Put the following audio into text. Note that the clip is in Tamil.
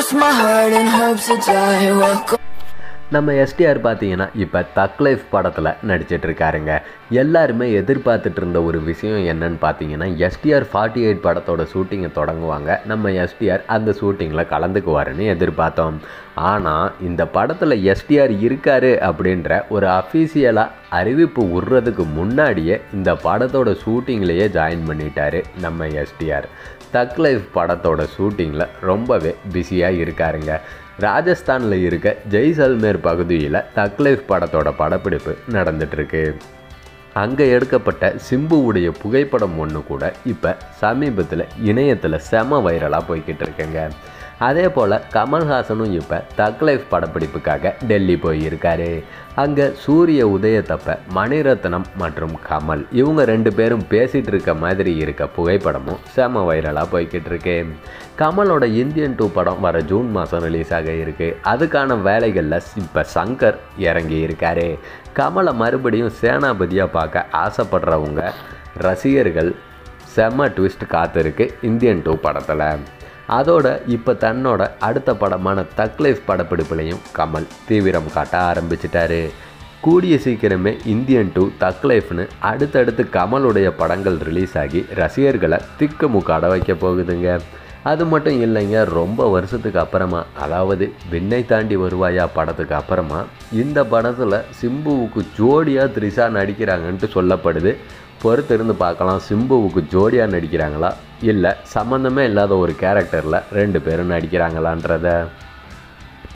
cross my heart and hope to die. Welcome. நம்ம எஸ்டிஆர் பார்த்தீங்கன்னா இப்போ தக் லைஃப் படத்தில் நடிச்சிட்டு இருக்காருங்க எல்லாருமே எதிர்பார்த்துட்டு இருந்த ஒரு விஷயம் என்னன்னு பார்த்தீங்கன்னா எஸ்டிஆர் ஃபார்ட்டி எயிட் படத்தோட ஷூட்டிங்கை தொடங்குவாங்க நம்ம எஸ்டிஆர் அந்த ஷூட்டிங்கில் கலந்துக்குவாருன்னு எதிர்பார்த்தோம் ஆனால் இந்த படத்தில் எஸ்டிஆர் இருக்காரு அப்படின்ற ஒரு அஃபீஷியலாக அறிவிப்பு விடுறதுக்கு முன்னாடியே இந்த படத்தோட ஷூட்டிங்லேயே ஜாயின் பண்ணிட்டாரு நம்ம எஸ்டிஆர் தக் லைஃப் படத்தோட ஷூட்டிங்கில் ரொம்பவே பிஸியாக இருக்காருங்க ராஜஸ்தானில் இருக்க ஜெய்சல்மேர் பகுதியில் தக் லைஃப் படத்தோட படப்பிடிப்பு நடந்துட்டுருக்கு அங்கே எடுக்கப்பட்ட சிம்புவுடைய புகைப்படம் ஒன்று கூட இப்போ சமீபத்தில் இணையத்தில் செம வைரலாக போய்கிட்டு இருக்குங்க அதே போல் கமல்ஹாசனும் இப்போ தக் லைஃப் படப்பிடிப்புக்காக டெல்லி போயிருக்காரு அங்கே சூரிய உதயத்தப்ப மணிரத்னம் மற்றும் கமல் இவங்க ரெண்டு பேரும் பேசிகிட்டு இருக்க மாதிரி இருக்க புகைப்படமும் செம வைரலாக போய்கிட்டு இருக்கு கமலோட இந்தியன் டூ படம் வர ஜூன் மாதம் ரிலீஸ் ஆக இருக்கு அதுக்கான வேலைகளில் இப்போ சங்கர் இறங்கி இருக்காரு கமலை மறுபடியும் சேனாபதியாக பார்க்க ஆசைப்படுறவங்க ரசிகர்கள் செம்ம ட்விஸ்ட் காத்திருக்கு இந்தியன் டூ படத்தில் அதோட இப்போ தன்னோட அடுத்த படமான தக் லைஃப் படப்பிடிப்புலையும் கமல் தீவிரம் காட்ட ஆரம்பிச்சிட்டாரு கூடிய சீக்கிரமே இந்தியன் டூ தக் லைஃப்னு அடுத்தடுத்து கமலுடைய படங்கள் ரிலீஸ் ஆகி ரசிகர்களை திக்கு முக்காட வைக்க போகுதுங்க அது மட்டும் இல்லைங்க ரொம்ப வருஷத்துக்கு அப்புறமா அதாவது விண்ணை தாண்டி வருவாயா படத்துக்கு அப்புறமா இந்த படத்தில் சிம்புவுக்கு ஜோடியாக த்ரிஷா நடிக்கிறாங்கன்ட்டு சொல்லப்படுது பொறுத்திருந்து பார்க்கலாம் சிம்புவுக்கு ஜோடியாக நடிக்கிறாங்களா இல்லை சம்மந்தமே இல்லாத ஒரு கேரக்டரில் ரெண்டு பேரும் நடிக்கிறாங்களான்றத